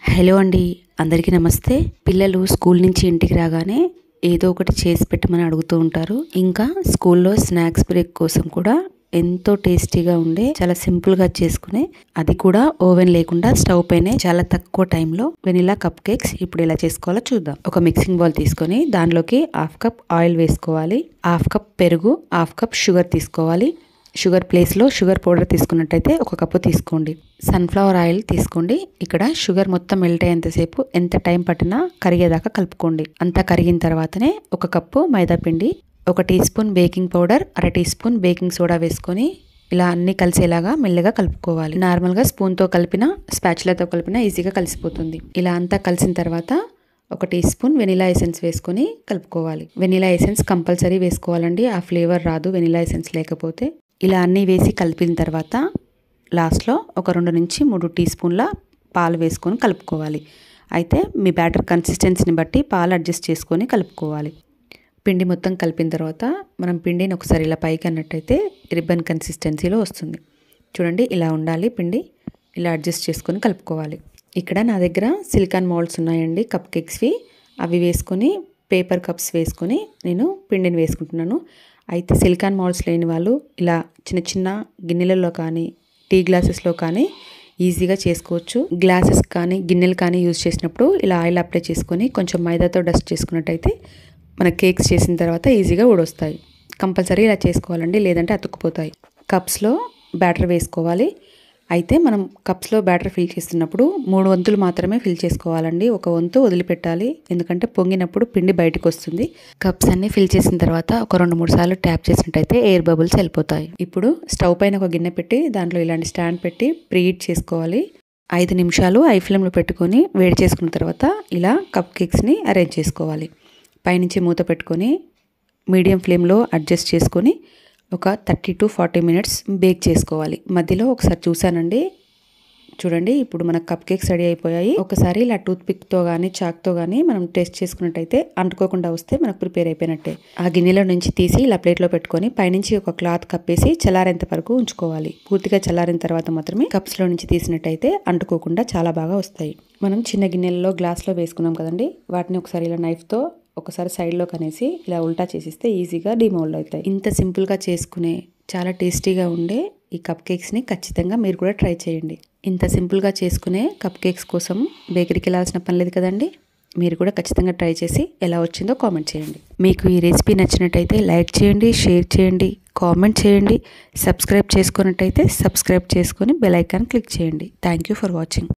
hello అండి అందరికీ నమస్తే పిల్లలు స్కూల్ నుంచి ఇంటికి రాగానే ఏదో ఒకటి చేసి పెట్టమని అడుగుతూ ఉంటారు ఇంకా స్కూల్లో స్నాక్స్ బ్రేక్ కోసం కూడా ఎంతో టేస్టీగా ఉండే చాలా సింపుల్ గా చేసుకునే అది కూడా ఓవెన్ లేకుండా స్టవ్ పైనే చాలా తక్కువ టైంలో వెనిలా కప్ కేక్స్ ఇప్పుడు ఎలా చేసుకోవాలో చూద్దాం ఒక మిక్సింగ్ బౌల్ తీసుకొని దానిలోకి హాఫ్ కప్ ఆయిల్ వేసుకోవాలి హాఫ్ కప్ పెరుగు హాఫ్ కప్ షుగర్ తీసుకోవాలి షుగర్ ప్లేస్లో షుగర్ పౌడర్ తీసుకున్నట్టయితే ఒక కప్పు తీసుకోండి సన్ఫ్లవర్ ఆయిల్ తీసుకోండి ఇక్కడ షుగర్ మొత్తం మెల్ట్ అయ్యేంతసేపు ఎంత టైం పట్టినా కరిగేదాకా కలుపుకోండి అంతా కరిగిన తర్వాతనే ఒక కప్పు మైదా పిండి ఒక టీ స్పూన్ బేకింగ్ పౌడర్ అర టీ స్పూన్ బేకింగ్ సోడా వేసుకొని ఇలా అన్ని కలిసేలాగా మెల్లగా కలుపుకోవాలి నార్మల్గా స్పూన్తో కలిపిన స్పాచులతో కలిపిన ఈజీగా కలిసిపోతుంది ఇలా అంతా కలిసిన తర్వాత ఒక టీ స్పూన్ వెనిలా ఎసెన్స్ వేసుకొని కలుపుకోవాలి వెనిలా ఎసెన్స్ కంపల్సరీ వేసుకోవాలండి ఆ ఫ్లేవర్ రాదు వెనిలా ఎసెన్స్ లేకపోతే ఇలా అన్నీ వేసి కలిపిన తర్వాత లాస్ట్లో ఒక రెండు నుంచి మూడు టీ స్పూన్ల పాలు వేసుకొని కలుపుకోవాలి అయితే మీ బ్యాటర్ కన్సిస్టెన్సీని బట్టి పాలు అడ్జస్ట్ చేసుకొని కలుపుకోవాలి పిండి మొత్తం కలిపిన తర్వాత మనం పిండిని ఒకసారి ఇలా పైకి అన్నట్టయితే రిబ్బన్ కన్సిస్టెన్సీలో వస్తుంది చూడండి ఇలా ఉండాలి పిండి ఇలా అడ్జస్ట్ చేసుకొని కలుపుకోవాలి ఇక్కడ నా దగ్గర సిలికాన్ మోల్డ్స్ ఉన్నాయండి కప్ కేక్స్వి అవి వేసుకొని పేపర్ కప్స్ వేసుకొని నేను పిండిని వేసుకుంటున్నాను అయితే సిలికాన్ మోల్డ్స్ లేని వాళ్ళు ఇలా చిన్న చిన్న గిన్నెలలో కానీ టీ గ్లాసెస్లో కానీ ఈజీగా చేసుకోవచ్చు గ్లాసెస్ కానీ గిన్నెలు కానీ యూజ్ చేసినప్పుడు ఇలా ఆయిల్ అప్లై చేసుకొని కొంచెం మైదాతో డస్ట్ చేసుకున్నట్టయితే మన కేక్స్ చేసిన తర్వాత ఈజీగా ఊడొస్తాయి కంపల్సరీ ఇలా చేసుకోవాలండి లేదంటే అతుక్కుపోతాయి కప్స్లో బ్యాటర్ వేసుకోవాలి అయితే మనం కప్స్లో బ్యాటర్ ఫిల్ చేస్తున్నప్పుడు మూడు వంతులు మాత్రమే ఫిల్ చేసుకోవాలండి ఒక వంతు వదిలిపెట్టాలి ఎందుకంటే పొంగినప్పుడు పిండి బయటకు వస్తుంది కప్స్ అన్ని ఫిల్ చేసిన తర్వాత ఒక రెండు మూడు సార్లు ట్యాప్ చేసినట్టయితే ఎయిర్ బబుల్స్ వెళ్ళిపోతాయి ఇప్పుడు స్టవ్ పైన ఒక గిన్నె పెట్టి దాంట్లో ఇలాంటి స్టాండ్ పెట్టి ప్రీహీట్ చేసుకోవాలి ఐదు నిమిషాలు ఐ ఫ్లేమ్లో పెట్టుకొని వేడి చేసుకున్న తర్వాత ఇలా కప్ కేక్స్ని అరేంజ్ చేసుకోవాలి పైనుంచి మూత పెట్టుకొని మీడియం ఫ్లేమ్లో అడ్జస్ట్ చేసుకొని ఒక thirty to forty minutes bake చేసుకోవాలి మధ్యలో ఒకసారి చూసానండి చూడండి ఇప్పుడు మన కప్ కేక్స్ రెడీ అయిపోయాయి ఒకసారి ఇలా టూత్ పిక్తో కానీ చాక్తో కానీ మనం టేస్ట్ చేసుకున్నట్టయితే అంటుకోకుండా వస్తే మనకు ప్రిపేర్ అయిపోయినట్టే ఆ గిన్నెలో నుంచి తీసి ఇలా ప్లేట్లో పెట్టుకొని పైనుంచి ఒక క్లాత్ కప్పేసి చల్లారేంత వరకు ఉంచుకోవాలి పూర్తిగా చల్లారిన తర్వాత మాత్రమే కప్స్లో నుంచి తీసినట్టయితే అంటుకోకుండా చాలా బాగా వస్తాయి మనం చిన్న గిన్నెలలో గ్లాస్లో వేసుకున్నాం కదండి వాటిని ఒకసారి ఇలా నైఫ్తో ఒకసారి సైడ్లో కనేసి ఇలా ఉల్టా చేసిస్తే ఈజీగా డిమోల్డ్ అవుతాయి ఇంత సింపుల్గా చేసుకునే చాలా టేస్టీగా ఉండే ఈ కప్ కేక్స్ని ఖచ్చితంగా మీరు కూడా ట్రై చేయండి ఇంత సింపుల్గా చేసుకునే కప్ కేక్స్ కోసం బేకరీకి వెళ్ళాల్సిన పని లేదు కదండి మీరు కూడా ఖచ్చితంగా ట్రై చేసి ఎలా వచ్చిందో కామెంట్ చేయండి మీకు ఈ రెసిపీ నచ్చినట్టయితే లైక్ చేయండి షేర్ చేయండి కామెంట్ చేయండి సబ్స్క్రైబ్ చేసుకున్నట్టయితే సబ్స్క్రైబ్ చేసుకొని బెల్ ఐకాన్ క్లిక్ చేయండి థ్యాంక్ యూ ఫర్ వాచింగ్